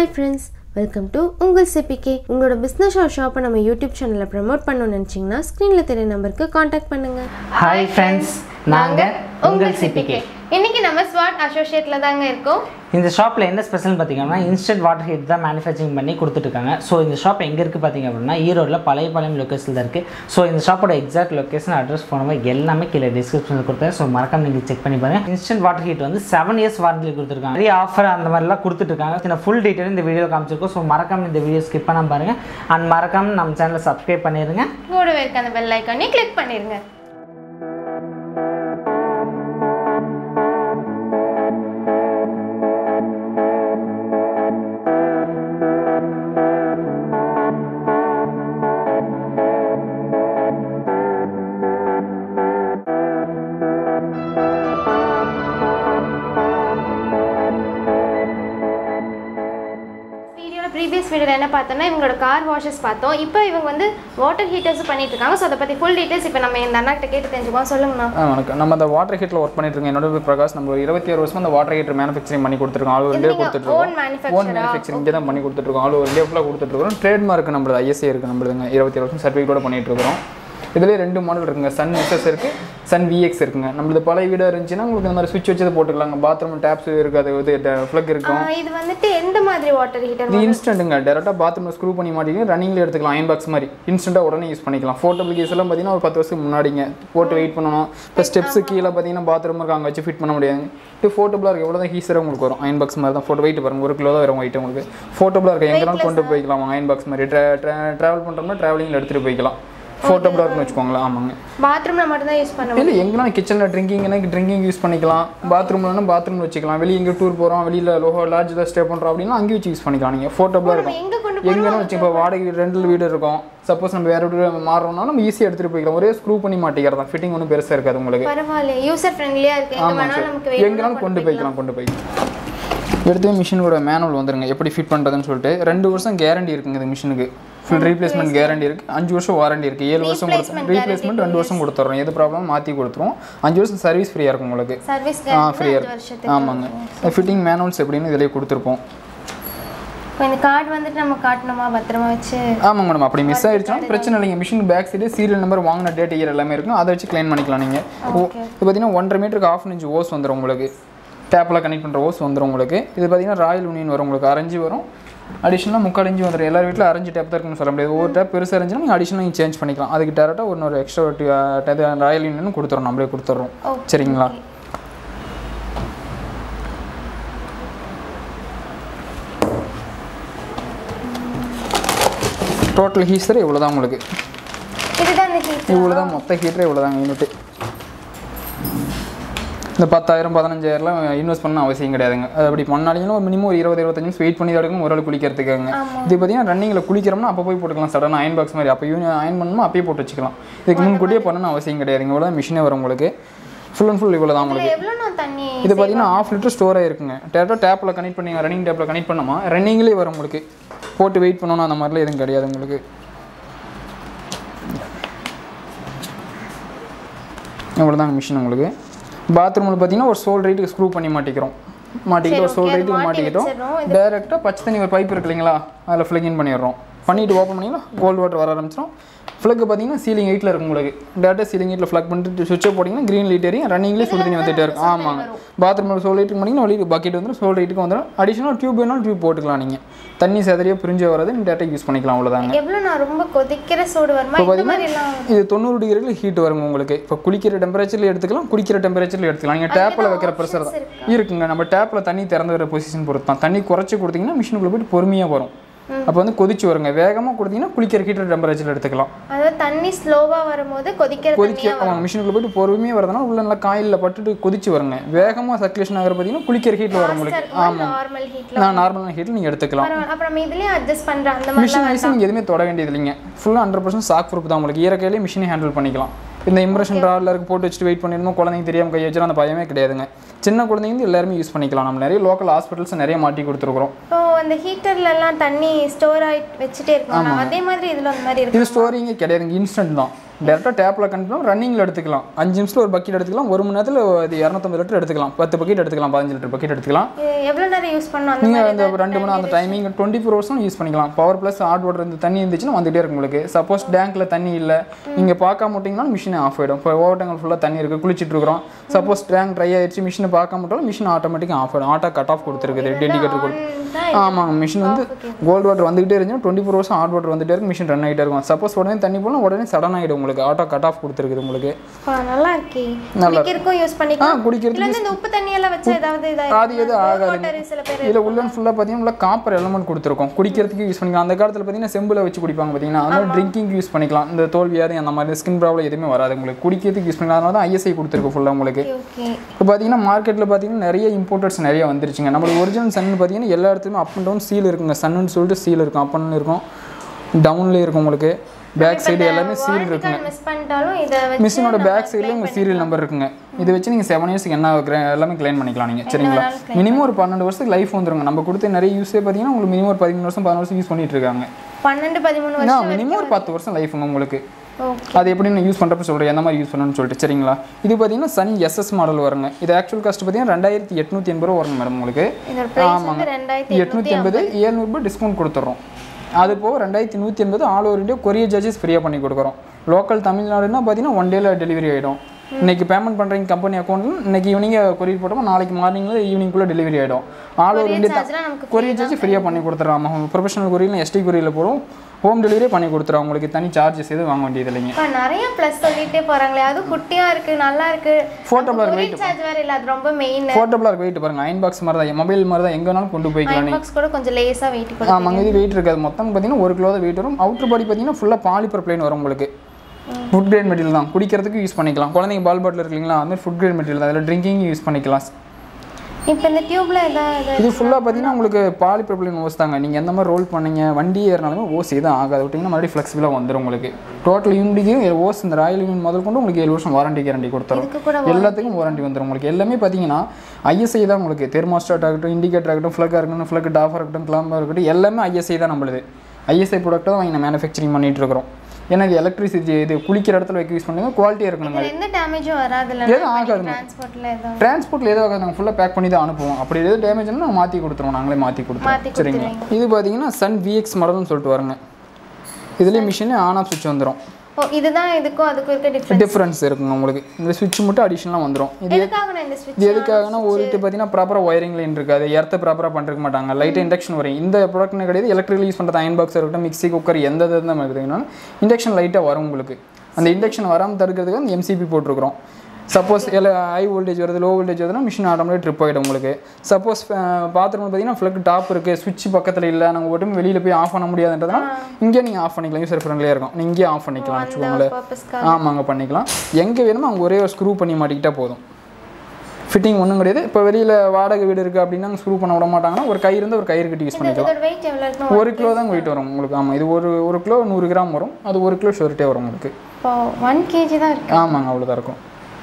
Hi friends welcome to உங்கள் CBK உங்களோட business or ஷாப்பை நம்ம யூடியூப் சேனலில் ப்ரமோட் பண்ணணும்னு நினச்சிங்கன்னா ஸ்க்ரீனில் தெரிய நம்பருக்கு காண்டாக்ட் பண்ணுங்கள் ஹாய் ஃப்ரெண்ட்ஸ் நாங்கள் உங்கள் சிபிகே இன்னைக்கு நம்ம ஸ்வாட் அசோசியேட்ல தாங்க இருக்கோம் இந்த ஷாப்பில் என்ன ஸ்பெஷல் பார்த்தீங்கன்னா இன்ஸ்டன்ட் வாட்டர் ஹீட் தான் மேனுஃபேக்சரிங் பண்ணி கொடுத்துட்ருக்காங்க ஸோ இந்த ஷாப் எங்கே இருக்குது பார்த்தீங்க அப்படின்னா ஈரோடில் பழையபாளையம் லொக்கேஷனில் இருக்குது ஸோ இந்த ஷாப்போட exact location address phone number எல்லாமே கீழே டிஸ்கிரிப்ஷனில் கொடுத்தேன் ஸோ மறக்காம நீங்கள் செக் பண்ணி பாருங்கள் இன்ஸ்டன்ட் வாட்டர் ஹீட் வந்து செவன் இயர்ஸ் வாரண்டி கொடுத்துருக்காங்க நிறைய ஆஃபர் அந்த மாதிரிலாம் கொடுத்துட்ருக்காங்க சின்ன ஃபுல் டீட்டெயில் இந்த வீடியோ காமிச்சிருக்கோம் ஸோ மறக்காம இந்த வீடியோ ஸ்கிப் பண்ணாம பாருங்கள் அண்ட் மறக்காம நம்ம சேனலை சப்ஸ்கிரைப் பண்ணிடுங்க கூடவே இருக்க அந்த பெல் ஐக்கானே கிளிக் பண்ணிடுங்க வீடியோட ப்ரீவியஸ் வீடியோவில் என்ன பார்த்தோம்னா இவங்களோட கார் வாஷஸ் பார்த்தோம் இப்போ இவங்க வந்து வாட்டர் ஹீட்டர்ஸ் பண்ணிட்டு இருக்காங்க ஸோ அதை பற்றி ஃபுல் டீட்டெயில்ஸ் இப்போ நம்ம இந்த அண்ணா கிட்ட கேட்டு தெரிஞ்சுப்போம் சொல்லுங்கண்ணா ஆ வணக்கம் நம்ம அந்த வாட்டர் ஹீட்டில் ஒர்க் பண்ணிட்டு இருக்கோம் என்னோட பேர் பிரகாஷ் நம்ம ஒரு இருபத்தி ஆறு வருஷமா அந்த வாட்டர் ஹீட்டர் மேனுஃபேக்சரிங் பண்ணி கொடுத்துருக்கோம் ஆல் ஓவர் இந்தியா நீங்க கொடுத்துட்ருக்கோம் own manufacturer-ஆ? ஓன் மேனுஃபேக்சரிங் இங்கே தான் பண்ணி கொடுத்துட்ருக்கோம் ஆல் ஓவர் இந்தியா ஃபுல்லாக கொடுத்துட்ருக்கோம் ட்ரேட் மார்க் நம்மளது ஐஎஸ்ஏ இருக்குது நம்மளுதுங்க இருபத்தி ஏழு வருஷம் சர்டிஃபிகேட்டோட பண்ணிட்டு இருக்கிறோம் இதுலேயே ரெண்டு மாடல் இருக்குங்க சன் எஸ்எஸ் இருக்குது சன் விஎக்ஸ் இருக்குங்க நம்மளது பழைய வீடாக இருந்துச்சுன்னா உங்களுக்கு இந்த மாதிரி சுவிட்ச் வச்சது போட்டுக்கலாங்க பாத்ரூம் டேப்ஸ் இருக்காது இது ஃப்ளக் இருக்கும் இது வந்துட்டு எந்த மாதிரி வாட்டர் ஹீட்டர் இது இன்ஸ்டன்ட்டுங்க டேரெக்டாக பாத்ரூமில் ஸ்க்ரூ பண்ணி மாட்டிங்க ரன்னிங்கில் எடுத்துக்கலாம் அயன் பாக்ஸ் மாதிரி இன்ஸ்டண்ட்டாக உடனே யூஸ் பண்ணிக்கலாம் ஃபோட்டோ கேஸ் எல்லாம் பார்த்தீங்கன்னா ஒரு பத்து வருஷத்துக்கு முன்னாடிங்க போட்டு வெயிட் பண்ணணும் இப்போ ஸ்டெப்ஸ் கீழே பார்த்தீங்கன்னா பாத்ரூம் இருக்கு அங்கே வச்சு ஃபிட் பண்ண முடியாது இது ஃபோட்டோபிளாக இருக்குது எவ்வளோ தான் ஹீஸராக உங்களுக்கு வரும் அயன் பாக்ஸ் மாதிரி தான் ஃபோட்டோ வெயிட் பாருங்க ஒரு கிலோ தான் வரும் வெயிட் உங்களுக்கு ஃபோட்டோபிளாக இருக்குது எங்கேனாலும் கொண்டு போய்க்கலாம் அயன் பாக்ஸ் மாதிரி ட்ராவல் பண்ணுறோம்னா ட்ராவலிங்கில் எடுத்துகிட்டு போய்க்கலாம் ஃபோட்டோபிளாக இருக்குன்னு வச்சுக்கோங்களேன் ஆமாங்க பாத்ரூம்ல மட்டும் தான் யூஸ் பண்ண இல்லை எங்கேனாலும் கிச்சனில் ட்ரிங்கிங்னா ட்ரிங்கிங் யூஸ் பண்ணிக்கலாம் பாத்ரூம்லனா பாத்ரூமில் வச்சுக்கலாம் வெளியே எங்கே டூர் போகிறோம் வெளியில் லோஹோ லாட்ஜில் ஸ்டே பண்ணுறோம் அப்படின்னா அங்கேயும் வச்சு யூஸ் பண்ணிக்கலாம் நீங்கள் ஃபோட்டோபிளாக இருக்கும் எங்க கொண்டு எங்கேனா வச்சு இப்போ வாடகை ரெண்டில் வீடு இருக்கும் சப்போஸ் நம்ம வேறு வீடு மாறுறோம்னா நம்ம ஈஸியாக எடுத்துகிட்டு போய்க்கலாம் ஒரே ஸ்க்ரூ பண்ணி மாட்டிக்கிறது தான் ஃபிட்டிங் ஒன்றும் பெருசாக இருக்காது உங்களுக்கு பரவாயில்ல யூசர் ஃப்ரெண்ட்லியா இருக்கு எங்க ஆமாம் வேணாலும் சார் நமக்கு வேணும் எங்கேனாலும் கொண்டு போய்க்கலாம் கொண்டு போய்க்கலாம் எடுத்து மிஷினோட மேனுவல் வந்துருங்க எப்படி ஃபிட் பண்ணுறதுன்னு சொல்லிட்டு ரெண்டு வருஷம் கேரண்டி இருக்குங்க இந்த மிஷினுக்கு ஃபுல் ரீப்ளேஸ்மெண்ட் கேரண்டி இருக்குது அஞ்சு வருஷம் வாரண்டி இருக்குது ஏழு வருஷம் கொடுத்து ரீப்ளேஸ்மெண்ட் ரெண்டு வருஷம் கொடுத்துட்றோம் எது ப்ராப்ளம் மாற்றி கொடுத்துருவோம் அஞ்சு வருஷம் சர்வீஸ் ஃப்ரீயாக இருக்கும் உங்களுக்கு சர்வீஸ் ஆ ஃப்ரீயாக இருக்கும் ஆமாங்க ஃபிட்டிங் மேனுவல்ஸ் எப்படின்னு இதிலே கொடுத்துருப்போம் இந்த கார்டு வந்துட்டு நம்ம காட்டணுமா பத்திரமா வச்சு ஆமாங்க மேடம் அப்படி மிஸ் ஆயிடுச்சுன்னா பிரச்சனை இல்லைங்க machine back side serial number வாங்கின டேட் இயர் எல்லாமே இருக்கும் அதை வச்சு க்ளைம் பண்ணிக்கலாம் நீங்கள் இது பார்த்தீங்கன்னா ஒன்றரை மீட்டருக்கு ஆஃப் இன்ச் ஓஸ் வந்துடும் உங்களுக்கு டேப்பில் கனெக்ட் பண்ணுற ஓஸ் வந்துடும் உங்களுக்கு இது பார்த்தீங்கன்னா ராயல் யூனியன் வரும் உங்களுக்கு அரைஞ்சு வரும் அடிஷனலாக முக்கால் இன்ச்சு வந்துடும் எல்லார் வீட்டில் அரைஞ்சு டேப் தான் இருக்குன்னு சொல்ல முடியாது ஒவ்வொரு டேப் பெருசாக இருந்துச்சுன்னா நீங்கள் அடிஷனலாக நீங்கள் சேஞ்ச் பண்ணிக்கலாம் அதுக்கு டேரெக்டாக ஒன்று எக்ஸ்ட்ரா ராயல் யூனியன் கொடுத்துறோம் நம்மளே கொடுத்துட்றோம் சரிங்களா டோட்டல் ஹீஸர் இவ்வளோ தான் உங்களுக்கு இதுதான் இந்த ஹீட் இவ்வளோ தான் மொத்த ஹீட்டரே இவ்வளோ தாங்க யூனிட்டு இந்த பத்தாயிரம் பதினஞ்சாயிரம்லாம் இன்வெஸ்ட் பண்ண அவசியம் கிடையாதுங்க அது அப்படி பண்ணாலும் ஒரு மினிமம் ஒரு இருபது இருபத்தஞ்சு நிமிஷம் வெயிட் பண்ணி தான் எடுக்கணும் ஒரு ஆள் குளிக்கிறதுக்காங்க இது பார்த்தீங்கன்னா ரன்னிங்கில் குளிக்கிறோம்னா அப்போ போய் போட்டுக்கலாம் சடன் அயன் பாக்ஸ் மாதிரி அப்போ யூனி அயன் பண்ணணுமா அப்பயே போட்டு வச்சுக்கலாம் இதுக்கு முன்கூட்டியே பண்ணணும் அவசியம் கிடையாதுங்க இவ்வளோ மிஷினே வரும் உங்களுக்கு ஃபுல் அண்ட் ஃபுல் இவ்வளோ தான் உங்களுக்கு எவ்வளவு நான் தண்ணி இது பார்த்தீங்கன்னா ஆஃப் லிட்டர் ஸ்டோர் ஆயிருக்குங்க டேரெக்டாக டேப்பில் கனெக்ட் பண்ணி ரன்னிங் டேப்பில் கனெக்ட் பண்ணோமா ரன்னிங்லேயே வரும் உங்களுக்கு போட்டு வெயிட் பண்ணணும் அந்த மாதிரிலாம் எதுவும் கிடையாது உங்களுக்கு இவ்வளோதாங்க மிஷின் உங்களுக்கு பாத்ரூமில் பார்த்தீங்கன்னா ஒரு சோல் ரைட்டுக்கு ஸ்க்ரூ பண்ணி மாட்டிக்கிறோம் மாட்டிக்கிட்டு ஒரு சோல் ரைட்டுக்கு மாட்டிக்கிட்டோம் டேரெக்டாக பச்சை தண்ணி ஒரு பைப் இருக்கு இல்லைங்களா அதில் ஃப்ளகின் பண்ணிடுறோம் பண்ணிவிட்டு ஓப்பன் பண்ணிங்கன்னா கோல்டு வாட்டர் வர ஆரம்பிச்சிடும் ஃப்ளக்கு பார்த்தீங்கன்னா சீலிங் ஹைட்டில் இருக்கும் உங்களுக்கு டேரெக்டாக சீலிங் ஹைட்டில் ஃப்ளக் பண்ணிட்டு சுவிட்சை போட்டிங்கன்னா க்ரீன் லைட் எரியும் ரன்னிங்லேயே சுடு தண்ணி வந்துட்டே இருக்கும் ஆமாங்க பாத்ரூமில் சோல் லைட்டுக்கு பண்ணிங்கன்னா வெளியே பக்கெட் வந்துடும் சோல் லைட்டுக்கு வந்துடும் அடிஷனல் டியூப் வேணாலும் டியூப் போட்டுக்கலாம் நீங்கள் தண்ணி செதறியாக பிரிஞ்சு வரது நீங்கள் டேரெக்டாக யூஸ் பண்ணிக்கலாம் அவ்வளோதாங்க எவ்வளவு நான் ரொம்ப கொதிக்கிற சூடு வருமா இந்த மாதிரி எல்லாம் இது தொண்ணூறு டிகிரியில் ஹீட் வருங்க உங்களுக்கு இப்போ குளிக்கிற டெம்பரேச்சரில் எடுத்துக்கலாம் குளிக்கிற டெம்பரேச்சரில் எடுத்துக்கலாம் நீங்கள் டேப்பில் வைக்கிற ப்ரெஷர் தான் இருக்குங்க நம்ம டேப்பில் தண்ணி திறந்து வர பொசிஷன் பொறுத்து தான் தண்ணி குறைச்சி கொடுத்தீங்கன்னா மிஷினுக்குள்ளே போயிட்டு பொறுமையாக வரும் அப்போ வந்து கொதிச்சு வருங்க வேகமாக கொடுத்தீங்கன்னா குளிக்கிற ஹீட்டர் டெம்பரேச்சரில் எடுத்துக்கலாம் அதாவது தண்ணி ஸ்லோவா வரும்போது கொதிக்கிற கொதிக்க அவங்க மிஷினுக்குள்ள போயிட்டு பொறுமையாக வரதுனால உள்ள நல்லா காயிலில் பட்டுட்டு கொதிச்சு வருங்க வேகமாக சர்க்குலேஷன் ஆகிற பார்த்தீங்கன்னா குளிக்கிற ஹீட்டில் வரும் உங்களுக்கு ஆமாம் நார்மல் ஹீட்ல நான் நார்மலான ஹீட்டில் நீங்கள் எடுத்துக்கலாம் அப்புறம் நம்ம இதுலயும் அட்ஜஸ்ட் பண்ற அந்த மாதிரி மிஷின் வைஸ் நீங்கள் எதுவுமே தொட வேண்டியது இல்லைங்க ஃபுல்லாக ஹண்ட்ரட் பர்சன்ட் சாக் ப்ரூஃப் தான் உங்களுக்கு ஈரக்கையிலே மிஷினை ஹேண்டில் பண்ணிக்கலாம் இந்த இம்ப்ரெஷன் ட்ராவில் இருக்கு போட்டு வச்சுட்டு வெயிட் பண்ணிடணும் குழந்தைங்க தெரியாமல் கை வச்சிடும் அந்த பயமே கிடையாதுங்க சின்ன குழந்தைங்க வந்து எல்லாருமே யூஸ் பண்ணிக்கலாம் நம்ம நிறைய லோக்கல் ஹாஸ்பிட்டல்ஸ் நிறைய மாட்டி கொடுத்துருக்குறோம் இப்போ அந்த ஹீட்டர்ல எல்லாம் தண்ணி ஸ்டோர் ஆகி வச்சுட்டே இருக்கோம் அதே மாதிரி இதுல அந்த மாதிரி இருக்கு இது ஸ்டோரிங்கே கிடையாதுங்க இன்ஸ்டன்ட் தான் டேரெக்டாக டேப்பில் கண்டிப்பாக ரன்னிங்கில் எடுத்துக்கலாம் அஞ்சு நிமிஷத்தில் ஒரு பக்கெட் எடுத்துக்கலாம் ஒரு மணி நேரத்தில் இது இரநூத்தம்பது லிட்டர் எடுத்துக்கலாம் பத்து பக்கெட் எடுத்துக்கலாம் பதினஞ்சு லிட்டர் பக்கெட் எடுத்துக்கலாம் இது எவ்வளோ நேரம் யூஸ் பண்ணணும் அந்த நீங்கள் மாதிரி அந்த ரெண்டு மணி நேரம் அந்த டைமிங் டுவெண்ட்டி ஃபோர் ஹவர்ஸும் யூஸ் பண்ணிக்கலாம் பவர் ப்ளஸ் ஹாட் வாட்டர் இந்த தண்ணி இருந்துச்சுன்னா வந்துகிட்டே இருக்கும் உங்களுக்கு சப்போஸ் டேங்க்கில் தண்ணி இல்லை நீங்கள் பார்க்காம விட்டிங்கன்னா மிஷின் ஆஃப் ஆகிடும் இப்போ ஓவர் டேங்கில் ஃபுல்லாக தண்ணி இருக்குது குளிச்சிட்டு இருக்கிறோம் சப்போஸ் டேங்க் ட்ரை ஆயிடுச்சு மிஷினை பார்க்காம விட்டாலும் மிஷின் ஆட்டோமேட்டிக்காக ஆஃப் ஆகிடும் ஆட்டோ கட் ஆஃப் கொடுத்துருக்குது டெடிகேட்டர் கொடு தான் ஆமாங்க மிஷின் வந்து கோல்டு வாட்டர் வந்துகிட்டே இருந்துச்சுன்னா twenty four hours hot water வந்துட்டே இருக்கும் மிஷின் ரன் ஆகிட்டே இருக்கும் சப்போஸ் உடனே தண்ணி போனால் உடனே சடன் ஆகிடும் உங்களுக்கு ஆட்டோ கட் ஆஃப் கொடுத்துருக்குது உங்களுக்கு அப்பா, நல்லா இருக்கே குடிக்கிறதுக்கும் யூஸ் ஆ பண்ணிக்கலாம் குடிக்கிறது இதுல இருந்து இந்த உப்பு தண்ணி எல்லாம் வச்சா ஏதாவது அது எதுவும் ஆகாது வாட்டர் சில பேர் இதில் உள்ள ஃபுல்லாக பார்த்தீங்கன்னா காப்பர் எலமெண்ட் கொடுத்துருக்கோம் குடிக்கிறதுக்கு யூஸ் பண்ணிக்கலாம் அந்த காலத்தில் பார்த்தீங்கன்னா செம்பில் வச்சு குடிப்பாங்க பார்த்தீங்கன்னா அதனால ட்ரிங்கிங் யூஸ் பண்ணிக்கலாம் இந்த தோல் வியாதி அந்த மாதிரி ஸ்கின் ப்ராப்ளம் எதுவுமே வராது உங்களுக்கு குடிக்கிறதுக்கு யூஸ் பண்ணிக்கலாம் அதனால தான் ஐஎஸ்ஐ கொடுத்துருக்கு ஃபுல்லாக உங்களுக்கு ஓகே இப்போ பார்த்தீங்கன்னா மார்க்கெட்டில் பார்த்தீங்கன்னா நிறைய இம்போர்ட்டர்ஸ் நிறைய வந்துருச்சுங்க நம்மளுக்கு ஒரிஜினல் சன் பார்த்தீங்கன்னா எல்லா இடத்துலையுமே அப் அண்ட் டவுன் சீல் இருக்குங்க சன்னு சொல்லிட்டு சீல் இருக்கும் அப் அண்ட் இருக்கும் டவுன்லேயே இருக்கும் உங்களுக்கு பேக் சைடு எல்லாமே சீல் இருக்குங்க மிஸ் பண்ணிட்டாலும் இதை வச்சு மிஷினோட பேக் சைடில் உங்கள் சீரியல் நம்பர் இருக்குங்க இதை வச்சு நீங்கள் செவன் இயர்ஸ்க்கு என்ன gra- எல்லாமே கிளைம் பண்ணிக்கலாம் நீங்கள் சரிங்களா மினிமம் ஒரு பன்னெண்டு வருஷத்துக்கு லைஃப் வந்துருங்க நம்ம கொடுத்த நிறைய யூஸே பார்த்தீங்கன்னா உங்களுக்கு மினிமம் ஒரு பதிமூணு வருஷம் பதினாறு வருஷம் யூஸ் பண்ணிட்டு இருக்காங்க பன்னெண்டு பதிமூணு ஏன்னா வருஷம் மினிமம் ஒரு பத்து வருஷம் லைஃபுங்க உங்களுக்கு ஓகே அது எப்படி நான் யூஸ் பண்ணுறப்ப சொல்கிறேன் எந்த மாதிரி யூஸ் பண்ணணும்னு சொல்லிட்டு சரிங்களா இது பார்த்தீங்கன்னா சன் எஸ்எஸ் மாடல் வருங்க இது ஆக்சுவல் காஸ்ட் பார்த்தீங்கன்னா ரெண்டாயிரத்தி எட்நூற்றி எண்பது ரூபா வருங்க மேடம் உங்களுக்கு இதோட பிரைஸ் வந்து ரெண்டாயிரத்தி எட்நூற்றி எண்பது ஏழ்நூறுபா டிஸ்கவுண்ட் கொடுத்துட்றோம் அது போக ரெண்டாயிரத்தி நூற்றி எண்பது all over India courier charges ஃப்ரீயாக பண்ணி கொடுக்குறோம் லோக்கல் தமிழ்நாடுனா பார்த்தீங்கன்னா ஒன் டேல டெலிவரி ஆகிடும் இன்னைக்கு பேமெண்ட் பண்ணுறீங்க கம்பெனி அக்கௌண்ட்டில் இன்னைக்கு ஈவினிங் கொரியர் போட்டோம் நாளைக்கு மார்னிங்கில் ஈவினிங்குள்ளே டெலிவரி ஆகிடும் ஆல் ஓவர் இந்தியா சார்ஜ்லாம் நமக்கு கொரியர் சார்ஜ் ஃப்ரீயாக பண்ணி கொடுத்துட்றோம் ப்ரொஃபஷனல் கொரியரில் எஸ்டி கொரியரில் போடும் ஹோம் டெலிவரியே பண்ணி கொடுத்துறோம் உங்களுக்கு தனி சார்ஜஸ் எதுவும் வாங்க வேண்டியது இல்லைங்க இப்போ நிறைய ப்ளஸ் சொல்லிட்டே போறாங்களே அது குட்டியா இருக்கு நல்லா இருக்கு Portable ஆ கொரியர் சார்ஜ் வேற இல்ல அது ரொம்ப மெயின் போர்ட்டபுளாக இருக்கு வெயிட் பாருங்க அயன் பாக்ஸ் மாதிரி தான் மொபைல் மாதிரி தான் எங்கே வேணாலும் கொண்டு போய்க்கலாம் அயன் பாக்ஸ் கூட கொஞ்சம் லேசா வெயிட் கொடுக்கும் ஆமாங்க இது வெயிட் இருக்காது மொத்தம் பார்த்தீங்கன்னா ஒரு கிலோ தான் வெயிட் வரும் அவுட்டர் பாடி பார்த்தீங்கன்னா ஃபுல்லாக பாலிப்பர் பிளேன் வரும் உங்களுக்கு ஃபுட் கிரேட் மெட்டீரியல் தான் குடிக்கிறதுக்கு யூஸ் பண்ணிக்கலாம் குழந்தைங்க பால் பாட்டில் இருக்குங்களா அது மாதிரி ஃபுட் கிரேட் மெட்டீரியல் தான் அதில் ட்ரிங்கிங் யூஸ் பண்ணிக்கலாம் இப்போ இந்த டியூப்ல ஏதாவது இது ஃபுல்லாக பார்த்தீங்கன்னா உங்களுக்கு பாலிப்பர் பிளேன் ஓஸ் தாங்க நீங்கள் எந்த மாதிரி ரோல் பண்ணீங்க வண்டி ஏறினாலுமே ஓஸ் எதுவும் ஆகாது விட்டிங்கன்னா மறுபடியும் ஃப்ளெக்சிபிளாக வந்துடும் உங்களுக்கு டோட்டல் யூனிட்டிக்கும் ஓஸ் இந்த ராயல் யூனிட் முதல் கொண்டு உங்களுக்கு ஏழு வருஷம் வாரண்டி கேரண்டி கொடுத்துரும் இதுக்கு கூட எல்லாத்துக்கும் வாரண்டி வந்துடும் உங்களுக்கு எல்லாமே பார்த்தீங்கன்னா ஐஎஸ்ஐ தான் உங்களுக்கு தெர்மாஸ்டாட் ஆகட்டும் இண்டிகேட்டர் ஆகட்டும் ஃப்ளக்காக இருக்கட்டும் ஃப்ளக் டாஃபாக இருக்கட்டும் கிளாம்பாக இருக்கட்டும் எல்லாமே ஐஎஸ்ஐ தான் நம்மளுது ஐஎஸ்ஐ ப்ராடக்ட் தான் வாங்கி மேனுஃபேக்சரிங் பண்ணிட்டு இருக்கிறோம் ஏன்னா இது எலக்ட்ரிசிட்டி இது குளிக்கிற இடத்துல வைக்க யூஸ் பண்ணுங்க குவாலிட்டியாக இருக்கணுங்க இதுல எந்த டேமேஜும் வராதுல்ல எதுவும் ஆகாதுங்க டிரான்ஸ்போர்ட்ல எதுவும் டிரான்ஸ்போர்ட்டில் ஏதோ ஆகாது நாங்கள் ஃபுல்லாக பேக் பண்ணி தான் அனுப்புவோம் அப்படி எதுவும் டேமேஜ்னா நாங்கள் மாற்றி கொடுத்துருவோம் நாங்களே மாற்றி மாத்தி கொடுத்துருவோம் சரிங்களா இது பார்த்தீங்கன்னா சன் விஎக்ஸ் மாடல்னு சொல்லிட்டு வருங்க இதுலேயே மிஷினே ஆன் ஆஃப் சுவிட்ச் வந்துடும் ஓ இதுதான் இதுக்கும் அதுக்கும் இருக்க டிஃபரன்ஸ் டிஃப்ரென்ஸ் இருக்குங்க உங்களுக்கு இந்த சுவிட்ச் மட்டும் அடிஷனலாக வந்துடும் இது எதுக்காக நான் இந்த ஸ்விட்ச் இது எதுக்காகனா ஒரு இது பார்த்தீங்கன்னா ப்ராப்பராக ஒயரிங் லைன் இருக்காது எர்த்தை ப்ராப்பராக பண்ணிருக்க மாட்டாங்க லைட்டாக இண்டக்ஷன் வரும் இந்த ப்ராடக்ட்னு கிடையாது எலக்ட்ரிக்கல் யூஸ் பண்ணுறது அயன் பாக்ஸ் இருக்கட்டும் மிக்ஸி குக்கர் எந்த இது இருந்தால் இருக்குதுங்கன்னா இண்டக்ஷன் லைட்டாக வரும் உங்களுக்கு அந்த இண்டக்ஷன் வராமல் தடுக்கிறதுக்கு அந்த எம்சிபி போட்டிருக்கிறோம் சப்போஸ் இல்லை ஹை வோல்டேஜ் வருது லோ வோல்டேஜ் வருதுன்னா மிஷின் ஆட்டோமேட்டிக் ட்ரிப் ஆகிடும் உங்களுக்கு சப்போஸ் பாத்ரூம் பார்த்தீங்கன்னா ஃப்ளக் டாப் இருக்குது சுவிட்ச் பக்கத்தில் இல்லை நாங்கள் ஒட்டும் வெளியில் போய் ஆஃப் பண்ண முடியாதுன்றதுனால இங்கே நீங்கள் ஆஃப் பண்ணிக்கலாம் யூசர் ஃப்ரெண்ட்லியாக இருக்கும் நீங்கள் இங்கேயே ஆஃப் பண்ணிக்கலாம் வச்சுக்கோங்களேன் பர்பஸ்க்காக ஆமாங்க பண்ணிக்கலாம் எங்கே வேணுமோ அங்கே ஒரே ஒரு ஸ்க்ரூ பண்ணி மாட்டிக்கிட்டா போதும் ஃபிட்டிங் ஒன்றும் கிடையாது இப்போ வெளியில் வாடகை வீடு இருக்குது அப்படின்னா ஸ்க்ரூ பண்ண விட மாட்டாங்கன்னா ஒரு கயிறு இருந்து ஒரு கயிறு கட்டி யூஸ் பண்ணிக்கலாம் இதோட வெயிட் எவ்வளவு இருக்கும் ஒரு கிலோ தான் வெயிட் வரும் உங்களுக்கு ஆமாம் இது ஒரு ஒரு கிலோ நூறு கிராம் வரும் அது ஒரு கிலோ ஷொரிட்டே வரும் உங்களுக்கு இப்போ ஒன் கேஜி தான் இருக்கு ஆமாங்க அவ்வளோதான் இருக்கும்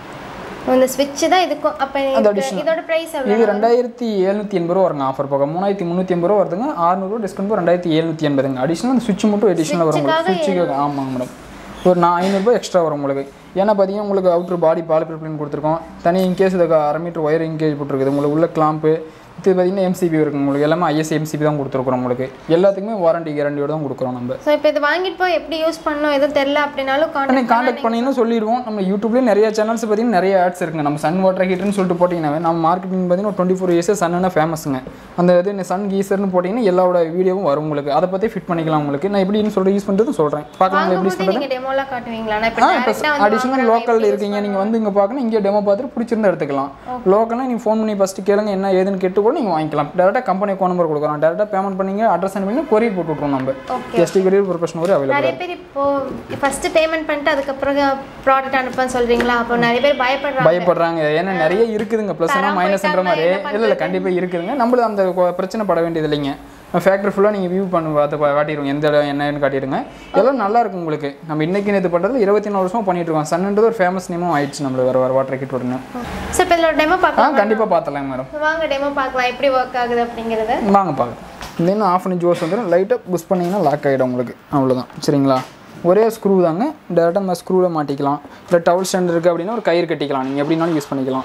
இந்த ஸ்விட்ச் தான் இதுக்கும் அப்போ இதுக்கு- இதோட பிரைஸ் எவ்வளவு இது ரெண்டாயிரத்தி எழுநூற்றி எண்பது ரூபா வருங்க ஆஃபர் போக மூணாயிரத்தி முந்நூற்றி எண்பது ரூபா வருதுங்க ஆறுநூறுவா டிஸ்கவுண்ட் போக ரெண்டாயிரத்தி எழுநூற்றி எண்பதுங்க அடிஷனல் அந்த சுவிட்ச் மட்டும் அடிஷனல் வரும் உங்களுக்கு சுவிட்சுக்கு ஆமாங்க மேடம் ஒரு நான் ஐநூறுரூபா எக்ஸ்ட்ரா வரும் உங்களுக்கு ஏன்னா பார்த்தீங்கன்னா உங்களுக்கு அவுட்ரு பாடி பாலிபர் பிளின் கொடுத்துருக்கோம் தனி இன்கேஸ் இதுக்கு அரை மீட்டர் ஒயர் இன்கேஜ் போட்டிருக்குது உங்களுக்கு உள்ள கிளாம்பு இது பார்த்தீங்கன்னா எம்சிபி இருக்கும் உங்களுக்கு எல்லாமே ஐஎஸ் எம்சிபி தான் கொடுத்துருக்குறோம் உங்களுக்கு எல்லாத்துக்குமே வாரண்டி கேரண்டியோட தான் கொடுக்குறோம் நம்ம ஸோ இப்போ இது வாங்கிட்டு போய் எப்படி யூஸ் பண்ணணும் எதுவும் தெரில அப்படின்னாலும் உடனே கான்டாக்ட் காண்டாக்ட் பண்ணிங்கன்னா சொல்லிடுவோம் நம்ம யூடியூப்லேயே நிறைய சேனல்ஸ் பார்த்தீங்கன்னா நிறைய ஆட்ஸ் இருக்குங்க நம்ம சன் வாட்டர் ஹீட்டர்னு சொல்லிட்டு போட்டிங்கன்னா நம்ம மார்க்கெட்டிங் பார்த்தீங்கன்னா டுவெண்ட்டி ஃபோர் இயர்ஸ் சன்னு ஃபேமஸுங்க அந்த இது சன் கீசர்னு போட்டிங்கன்னா எல்லாரோட வீடியோவும் வரும் உங்களுக்கு அதை பற்றி ஃபிட் பண்ணிக்கலாம் உங்களுக்கு நான் எப்படின்னு சொல்லிட்டு யூஸ் பண்ணுறது சொல்கிறேன் பார்க்கலாம் எப்படி யூஸ் வாங்கும்போது நீங்கள் டெமோலாம் காட்டுவீங்களா நான் இப்போ ஆ இப்போ டேரெக்டாக வந்து அடிஷனல் லோக்கல் இருக்கீங்க நீங்கள் வந்து இங்கே பார்க்கணும் இங்கே டெமோ பார்த்துட்டு பிடிச்சிருந்தா எடுத்துக்கலாம் லோக்கல்னா நீங்கள் ஃபோன் பண்ணி ஃபஸ்ட்டு கேளுங்க என்ன ஏதுன்னு கேட்டு கூட நீங்கள் வாங்கிக்கலாம் டேரெக்டாக கம்பெனி ஃபோன் நம்பர் கொடுக்குறோம் டேரெக்டாக பேமெண்ட் பண்ணீங்க அட்ரஸ் பண்ணி கொரியர் போட்டு விட்ருவோம் நம்ம எஸ்டி கொரியர் ப்ரொஃபஷனல் ஒரு அவைலபிள் நிறைய பேர் இப்போ ஃபர்ஸ்ட் பேமெண்ட் பண்ணிட்டு அதுக்கப்புறம் ப்ராடக்ட் அனுப்பன்னு சொல்றீங்களா அப்போ நிறைய பேர் பயப்படுறாங்க பயப்படுறாங்க ஏன்னா நிறைய இருக்குதுங்க ப்ளஸ்னா மைனஸ்ன்ற மாதிரி இல்லை இல்லை கண்டிப்பாக இருக்குதுங்க நம்மளும் அந்த கொ- பிரச்சனை பட வேண்டியது இல்லைங்க ஃபேக்ட்ரி ஃபுல்லாக நீங்கள் வியூ பண்ணி பார்த்து பா- காட்டிடுவோம் எந்த இடம் என்னன்னு காட்டிடுங்க எல்லாம் நல்லா இருக்கும் உங்களுக்கு நம்ம இன்னைக்கு நேற்று பண்ணுறது இருபத்தி நாலு வருஷம் பண்ணிட்டு இருக்கோம் சன்ன்றது ஒரு ஃபேமஸ் நேமும் ஆயிடுச்சு நம்மளுக்கு வேறு வேறு வாட்டர் கிட் உடனே ஸோ இப்போ இதில் டெமோ ஆ பார்க்கலாம் கண்டிப்பாக பார்த்தலாம் மேடம் வாங்க டெமோ பார்க்கலாம் எப்படி ஒர்க் ஆகுது அப்படிங்கிறது வாங்க பார்க்கலாம் இந்த இன்னும் ஆஃப் பண்ணி ஜோஸ் வந்துடும் லைட்டாக புஷ் பண்ணிங்கன்னா லாக் ஆகிடும் உங்களுக்கு அவ்வளோதான் சரிங்களா ஒரே ஸ்க்ரூ தாங்க டேரெக்டாக நம்ம ஸ்க்ரூவில் மாட்டிக்கலாம் இல்லை டவல் ஸ்டாண்ட் இருக்குது அப்படின்னா ஒரு கயிறு கட்டிக்கலாம் நீங்கள் எப்படினாலும் யூஸ் பண்ணிக்கலாம்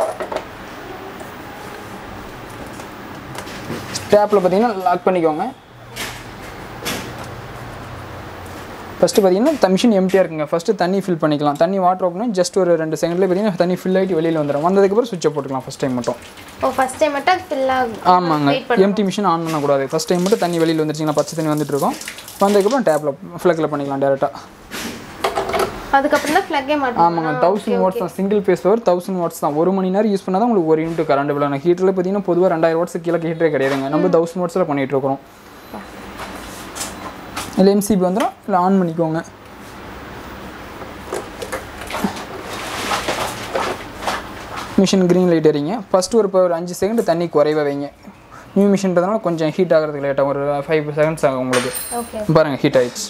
டேப்பில் பார்த்தீங்கன்னா லாக் பண்ணிக்கோங்க ஃபஸ்ட்டு பார்த்தீங்கன்னா மிஷின் எம்டியாக இருக்குங்க ஃபஸ்ட்டு தண்ணி ஃபில் பண்ணிக்கலாம் தண்ணி வாட்டர் ஓப்பன் ஜஸ்ட் ஒரு ரெண்டு செகண்ட்லேயே பார்த்தீங்கன்னா தண்ணி ஃபில் ஆகிட்டு வெளியில் வந்துடும் வந்ததுக்கப்புறம் சுவிட்சை போட்டுக்கலாம் ஃபஸ்ட் டைம் மட்டும் ஓ ஃபர்ஸ்ட் டைம் மட்டும் அது ஃபில் ஆகும் ஆமாங்க வெயிட் பண்ணு எம்டி மிஷின் ஆன் பண்ணக்கூடாது ஃபஸ்ட் டைம் மட்டும் தண்ணி வெளியில் வந்துருச்சுங்கன்னா பச்சை தண்ணி வந்துட்டு இருக்கும் வந்ததுக்கப்புறம் டேப்பில் ஃப்ளக்கில் பண்ணிக்கலாம் டேரெக்டாக அதுக்கப்புறம் தான் ஃப்ளக்கே மாட்டோம் ஆமாங்க தௌசண்ட் வாட்ஸ் தான் single phase power thousand watts தான் ஒரு மணி நேரம் யூஸ் பண்ணால் தான் உங்களுக்கு ஒரு யூனிட் கரண்ட் விழணும் ஹீட்டரில் பார்த்தீங்கன்னா பொதுவாக ரெண்டாயிரம் வாட்ஸ் கீழே ஹீட்டரே கிடையாதுங்க நம்ம தௌசண்ட் வாட்ஸில் பண்ணிகிட்டு இருக்கிறோம் இல்லை எம்சிபி வந்துடும் இல்லை ஆன் பண்ணிக்கோங்க மிஷின் க்ரீன் லைட் எறிங்க ஃபஸ்ட்டு ஒரு இப்போ ஒரு அஞ்சு செகண்ட் தண்ணி குறைவா வைங்க நியூ மிஷின்றதுனால கொஞ்சம் ஹீட் ஆகிறதுக்கு லேட் ஆகும் ஒரு ஃபைவ் செகண்ட்ஸ் ஆகும் உங்களுக்கு ஓகே பாருங்கள் ஹீட் ஆயிடுச்சு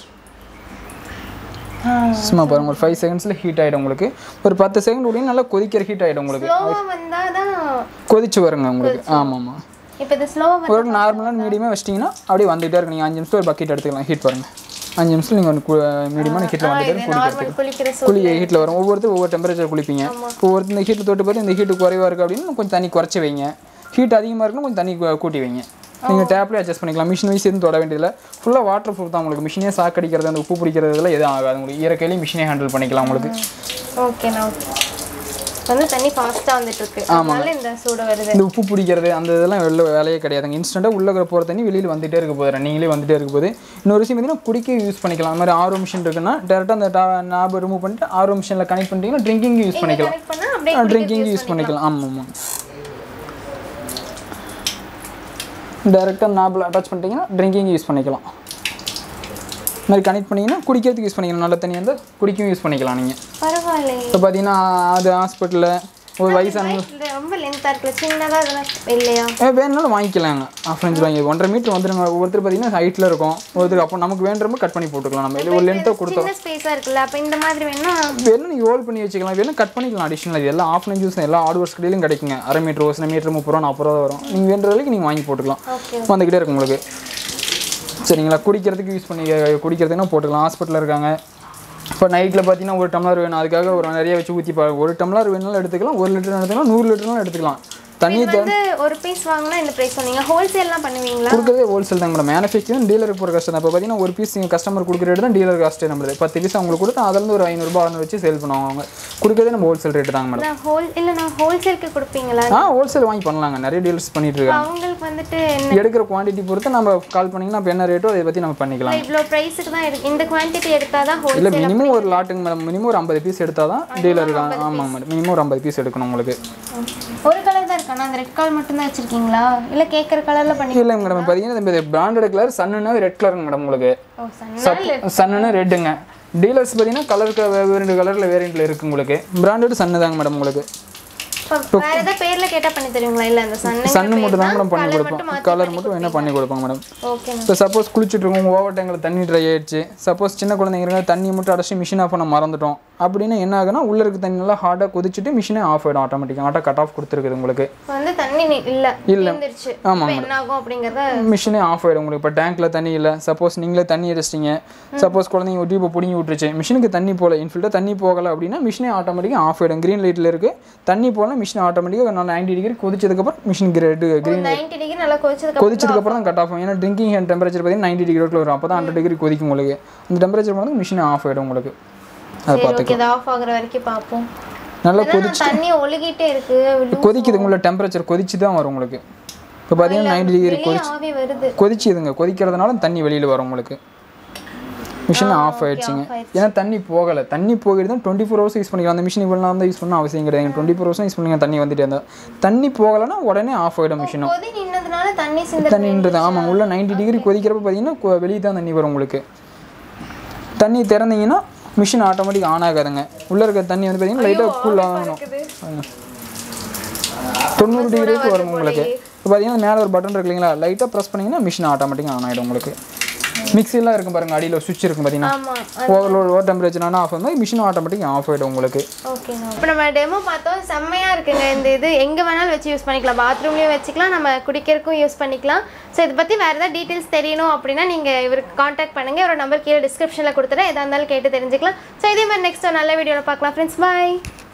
சும்மா பாருங்க ஒரு ஃபைவ் செகண்ட்ஸில் ஹீட் ஆகிடும் உங்களுக்கு ஒரு பத்து செகண்ட் விடையும் நல்லா கொதிக்கிற ஹீட் ஆகிடும் உங்களுக்கு ஸ்லோவாக வந்தால் தான் கொதிச்சு வருங்க உங்களுக்கு ஆமாம் ஆமாம் இப்போ இது ஸ்லோவாக ஒரு நார்மலான மீடியமாக வச்சிட்டிங்கன்னா அப்படியே வந்துகிட்டே இருக்கு நீங்கள் அஞ்சு நிமிஷம் ஒரு பக்கெட் எடுத்துக்கலாம் ஹீட் பாருங்க அஞ்சு நிமிஷம் நீங்கள் வந்து மீடியமான ஹீட்டில் வந்துட்டு இது நார்மல் குளிக்கிற சூ குளி ஹீட்டில் வரும் ஒவ்வொருத்தரும் ஒவ்வொரு டெம்பரேச்சர் குளிப்பீங்க ஒவ்வொருத்தர் இந்த ஹீட்டில் தொட்டு பார்த்து இந்த ஹீட்டு குறைவாக இருக்குது அப்படின்னு கொஞ்சம் தண்ணி குறைச்சி வைங்க ஹீட் அதிகமாக இருக்குன்னு கொஞ்சம் தண்ணி கு- கூட்டி வைங்க நீங்கள் டேப்லேயே அட்ஜஸ்ட் பண்ணிக்கலாம் மிஷின் வைஸ் எதுவும் தொட வேண்டியதில்லை ஃபுல்லாக வாட்டர் ப்ரூஃப் தான் உங்களுக்கு மிஷினே சாக்கடிக்கிறது அந்த உப்பு பிடிக்கிறதுல எதுவும் ஆகாது உங்களுக்கு ஈரக்கையிலையும் மிஷினே ஹேண்டில் பண்ணிக்கலாம் உங்களுக்கு ஓகேண்ணா ஓகே வந்து தண்ணி ஃபாஸ்ட்டாக வந்துட்டு இருக்கு அதனால இந்த சூடு வருது இந்த உப்பு பிடிக்கிறது அந்த இதெல்லாம் வெளில வேலையே கிடையாதுங்க இன்ஸ்டண்ட்டாக உள்ள இருக்கிற போகிற தண்ணி வெளியில் வந்துட்டே இருக்க போகுது ரன்னிங்லேயே வந்துட்டே இருக்க போகுது இன்னொரு விஷயம் பார்த்தீங்கன்னா குடிக்க யூஸ் பண்ணிக்கலாம் அந்த மாதிரி ஆர்ஓ மிஷின் இருக்குன்னா டேரெக்டாக அந்த டா நாபை ரிமூவ் பண்ணிட்டு ஆர்ஓ மிஷினில் கனெக்ட் பண்ணிட்டீங்கன்னா ட்ரிங்கிங் யூஸ் பண்ணிக்கலாம் கனெக்ட் பண்ணால் அப்படியே ட்ரிங்கிங் யூஸ் பண்ணிக்கலாம் ஆமாம் ஆமாம் டேரெக்டாக நாபில் அட்டாச் பண்ணிட்டீங்கன்னா ட்ரிங்கிங் யூஸ் பண்ணிக்கலாம் இந்த மாதிரி கனெக்ட் பண்ணிங்கன்னா குடிக்கிறதுக்கு யூஸ் பண்ணிக்கலாம் நல்ல தண்ணி வந்து குடிக்கவும் யூஸ் பண்ணிக்கலாம் நீங்கள் பரவாயில்லையே இப்போ பார்த்தீங்கன்னா அது ஹாஸ்பிட்டலில் ஒரு வயசான இது ரொம்ப லென்த்தாக இருக்குல்ல சின்னதாக இதெல்லாம் இல்லையா ஏ வேணுனாலும் வாங்கிக்கலாங்க ஆஃப் இன்ச் வாங்கி ஒன்றரை மீட்டர் வந்துருங்க ஒவ்வொருத்தர் பார்த்தீங்கன்னா ஹைட்டில் இருக்கும் ஒருத்தர் அப்போ நமக்கு வேண்டுறப்ப கட் பண்ணி போட்டுக்கலாம் நம்ம இல்லை ஒரு லென்த்தாக கொடுத்தோம் சின்ன ஸ்பேஸாக இருக்குல்ல அப்போ இந்த மாதிரி வேணா வேணும் நீங்கள் ஹோல்ட் பண்ணி வச்சுக்கலாம் வேணும் கட் பண்ணிக்கலாம் அடிஷனல் இது எல்லாம் ஆஃப் இன்ச் யூஸ் எல்லா ஹார்ட்வேர்ஸ் கடையிலும் கிடைக்குங்க அரை மீட்டர் ஒரு சில மீட்டர் முப்பது ரூபா நாற்பது ரூபா வரும் நீங்கள் வேண்டுற வரைக்கும் நீங்கள் வாங்கி போட்டுக்கலாம் ஓகே வந்துக்கிட்டே இருக்கும் உங்களுக்கு சரிங்களா குடிக்கிறதுக்கு யூஸ் பண்ணி குடிக்கிறதுக்குன்னா போட்டுக்கலாம் ஹாஸ்பிட்டலில் இருக்காங்க இப்போ நைட்டில் பார்த்தீங்கன்னா ஒரு டம்ளர் வேணும் அதுக்காக ஒரு நிறைய வச்சு ஊற்றி பா ஒரு டம்ளர் வேணாலும் எடுத்துக்கலாம் ஒரு லிட்டர் எடுத்துக்கலாம் நூறு லிட்டர்னாலும் எடுத்துக்கலாம் தண்ணி இது வந்து ஒரு பீஸ் வாங்கினா இந்த ப்ரைஸ் சொன்னீங்க ஹோல்சேல்லாம் பண்ணுவீங்களா கொடுக்குறதே ஹோல்சேல் தாங்க மேடம் மேனுஃபேக்சரிங் டீலருக்கு போகிற கஷ்டம் இப்போ பார்த்தீங்கன்னா ஒரு பீஸ் நீங்கள் கஸ்டமர் கொடுக்குற ரேட்டு தான் டீலர் காஸ்ட்டே நம்மளுது பத்து பீஸ் அவங்களுக்கு கொடுத்து அதுலேருந்து ஒரு ஐநூறுபா அறுநூறு வச்சு சேல் பண்ணுவாங்க அவங்க கொடுக்குறதே நம்ம ஹோல்சேல் ரேட்டு தாங்க மேடம் நான் ஹோல் இல்லை நான் ஹோல்சேலுக்கு கொடுப்பீங்களா ஆ ஹோல்சேல் வாங்கி பண்ணலாங்க நிறைய டீலர்ஸ் பண்ணிட்டு இருக்காங்க அவங்களுக்கு வந்துட்டு என்ன எடுக்கிற குவான்டிட்டி பொறுத்து நம்ம கால் பண்ணிங்கன்னா இப்போ என்ன ரேட்டோ அதை பற்றி நம்ம பண்ணிக்கலாம் இவ்வளோ ப்ரைஸுக்கு தான் இருக்கு இந்த குவான்டிட்டி எடுத்தால் தான் ஹோல் இல்லை மினிமம் ஒரு லாட்டுங்க மேடம் மினிமம் ஒரு ஐம்பது பீஸ் எடுத்தால் தான் டீலர் இருக்காங்க ஆமாம் மேடம் மினிமம் ஒரு ஐம்பது பீஸ் எடுக்கணும் உங்களுக்கு ஒரு கலர் தான் இருக்காண்ணா அந்த ரெட் கலர் மட்டும் தான் வச்சிருக்கீங்களா இல்லை கேட்குற கலரில் பண்ணி இல்லைங்க மேடம் பார்த்தீங்கன்னா இந்த பிராண்டட் கலர் சன்னுனா ரெட் கலருங்க மேடம் உங்களுக்கு ஓ சன்னா சன்னுனா ரெட்டுங்க டீலர்ஸ் பார்த்தீங்கன்னா கலருக்கு வேறு கலரில் வேரியண்ட்டில் இருக்குது உங்களுக்கு பிராண்டட் சன்னு தாங்க மேடம் உங்களுக்கு இப்போ வேற ஏதாவது பேர்ல கேட்டா பண்ணி தருவீங்களா இல்ல அந்த சன்னு சன்னு மட்டும் தான் மேடம் பண்ணி கொடுப்போம் கலர் மட்டும் வேணால் பண்ணி கொடுப்பாங்க மேடம் ஓகே இப்போ சப்போஸ் குளிச்சுட்டு இருக்கோம் ஓவர் டைமில் தண்ணி ட்ரை ஆயிடுச்சு சப்போஸ் சின்ன குழந்தைங்க இருக்க தண்ணி மட்டும் அடைச்சி மிஷின் ஆஃப் பண்ண மறந்துட்டோம் அப்படின்னா என்ன ஆகுனா உள்ள இருக்க தண்ணி நல்லா ஹார்டாக கொதிச்சுட்டு மிஷினே ஆஃப் ஆகிடும் ஆட்டோமேட்டிக்காக ஆட்டோ கட் ஆஃப் கொடுத்துருக்குது உங்களுக்கு இப்போ வந்து தண்ணி நி- இல்ல தீர்ந்துருச்சு ஆமாங்க இப்போ என்ன ஆகும் அப்படிங்கறத மிஷினே ஆஃப் ஆகிடும் உங்களுக்கு இப்போ டேங்க்ல தண்ணி இல்லை சப்போஸ் நீங்களே தண்ணி அடிச்சிட்டிங்க சப்போஸ் குழந்தைங்க ஒரு டியூப்பை பிடிங்கி விட்டுருச்சு மிஷினுக்கு தண்ணி போகல இன்ஃபில்ட்டாக தண்ணி போகலை அப்படின்னா மிஷினே ஆட்டோமேட்டிக்காக ஆஃப் ஆகிடும் க்ரீன் லைட்டில் இருக்குது தண்ணி போகல மிஷின் ஆட்டோமேட்டிக்காக நான் நைன்டி டிகிரி கொதிச்சதுக்கப்புறம் machine grade green ninety degree நல்லா கொதிச்சதுக்கு கொதிச்சதுக்கப்புறம் தான் கட் ஆஃப் ஆகும் ஏன்னா ட்ரிங்கிங் ஹேண்ட் டெம்பரேச்சர் பார்த்தீங்கன்னா நைன்டி டிகிரி வரும் அப்போ தான் ஹண்ட்ரட் டிகிரி கொதிக்கும் உங்களுக்கு அந்த டெம்பரேச்சர் வந்து மிஷின் ஆஃப் ஆகிடும் உங்களுக்கு அதை சரி பார்த்து ஓகே இது ஆஃப் ஆகுற வரைக்கும் பார்ப்போம் நல்லா ஏன்னா தண்ணி ஒழுகிட்டே இருக்கு கொதிக்குது உங்களோட டெம்பரேச்சர் கொதிச்சு தான் வரும் உங்களுக்கு இப்போ பார்த்தீங்கன்னா நைன்டி டிகிரி வெளியே ஆவி வருது கொதிச்சுதுங்க கொதிக்கிறதுனால தண்ணி வெளியில் வரும் உங்களுக்கு மிஷின் ஆஃப் ஆயிடுச்சுங்க ஏன்னா தண்ணி போகலை தண்ணி போகிட்டு தான் டுவெண்ட்டி ஃபோர் ஹவர்ஸ் யூஸ் பண்ணிக்கலாம் அந்த மிஷின் இவ்வளோ தான் யூஸ் பண்ண அவசியம் கிடையாது டுவெண்ட்டி ஃபோர் ஹவர்ஸ் யூஸ் பண்ணுங்க தண்ணி வந்துட்டே இருந்தால் தண்ணி போகலைன்னா உடனே ஆஃப் ஆகிடும் மிஷினும் கொதி நின்னதுனால தண்ணி சிந்த தண்ணின்றது ஆமாம் உள்ள நைன்டி டிகிரி கொதிக்கிறப்ப பார்த்தீங்கன்னா வெளியே தான் தண்ணி வரும் உங்களுக்கு தண்ணி திறந்தீங்கன்னா மிஷின் ஆட்டோமேட்டிக் ஆன் ஆகாதுங்க உள்ளே இருக்க தண்ணி வந்து பார்த்தீங்கன்னா லைட்டாக கூல் ஆகணும் தொண்ணூறு டிகிரிக்கு வரும் உங்களுக்கு இப்போ பார்த்தீங்கன்னா மேலே ஒரு பட்டன் இருக்கு இல்லைங்களா லைட்டாக ப்ரெஸ் பண்ணிங்கன்னா மிஷின் ஆட்டோமேட்டிக்காக ஆன் ஆகிடும் உங்களுக்கு மிக்ஸிலாம் இருக்கும் பாருங்க அடியில் சுவிட்ச் இருக்கும் பார்த்தீங்கன்னா ஆமாம் ஓவர்லோட் ஓவர் டெம்பரேச்சர் ஆஃப் ஆகும் மிஷின் ஆட்டோமேட்டிக் ஆஃப் ஆகிடும் உங்களுக்கு ஓகேங்க இப்போ நம்ம டெமோ பார்த்தோம் செம்மையாக இருக்குங்க இந்த இது எங்கே வேணாலும் வச்சு யூஸ் பண்ணிக்கலாம் பாத்ரூம்லேயும் வச்சுக்கலாம் நம்ம குடிக்கிறதுக்கும் யூஸ் பண்ணிக்கலாம் ஸோ இதை பற்றி வேறு ஏதாவது டீட்டெயில்ஸ் தெரியணும் அப்படின்னா நீங்கள் இவருக்கு காண்டாக்ட் பண்ணுங்கள் ஒரு நம்பர் கீழே டிஸ்கிரிப்ஷனில் கொடுத்துட்டு எதாக இருந்தாலும் கேட்டு தெரிஞ்சுக்கலாம் ஸோ இதே மாதிரி நெக்ஸ்ட் நல்ல வீடியோவில் பார்க்கலாம் ஃப்ரெண்ட்ஸ் பாய்